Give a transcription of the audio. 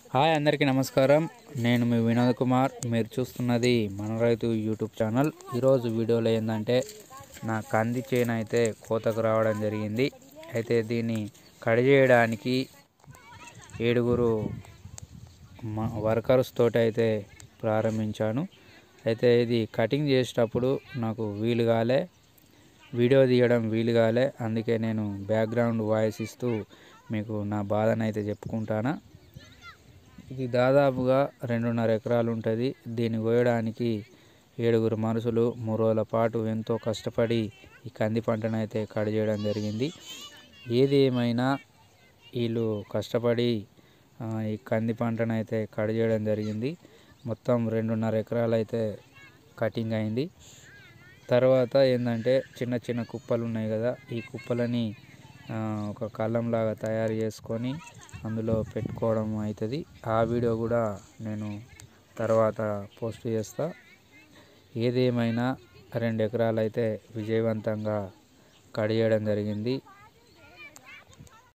hi అందరికీ నమస్కారం నేను మీ వినోద్ కుమార్ మీరు చూస్తున్నది మన రైతు యూట్యూబ్ ఛానల్ ఈరోజు వీడియోలో ఏంటంటే నా కంది చేను అయితే కోతకు రావడం జరిగింది అయితే దీన్ని కడి చేయడానికి ఏడుగురు మ- వర్కర్స్ తోటి అయితే ప్రారంభించాను అయితే ఇది కటింగ్ చేసేటప్పుడు నాకు వీలు కాలే వీడియో తీయడం వీలు కాలే అందుకే నేను బ్యాక్గ్రౌండ్ వాయిస్ ఇస్తూ మీకు నా బాధను అయితే చెప్పుకుంటానా ఇది దాదాపుగా రెండున్నర ఎకరాలు ఉంటుంది దీన్ని కోయడానికి ఏడుగురు మనుషులు మూడు రోజుల పాటు ఎంతో కష్టపడి ఈ కంది పంటను అయితే కడి చేయడం జరిగింది ఏది ఏమైనా వీళ్ళు కష్టపడి ఆ, ఈ కంది పంటను అయితే కడి చేయడం జరిగింది మొత్తం రెండున్నర ఎకరాలు అయితే కటింగ్ అయింది తర్వాత ఏంటంటే చిన్న చిన్న కుప్పలు ఉన్నాయి కదా ఈ కుప్పలని ఆ, ఒక కళ్ళంలాగా తయారు చేసుకొని అందులో పెట్టుకోవడం అవుతుంది ఆ వీడియో కూడా నేను తర్వాత పోస్ట్ చేస్తా ఏదేమైనా రెండు ఎకరాలు అయితే విజయవంతంగా కడియడం జరిగింది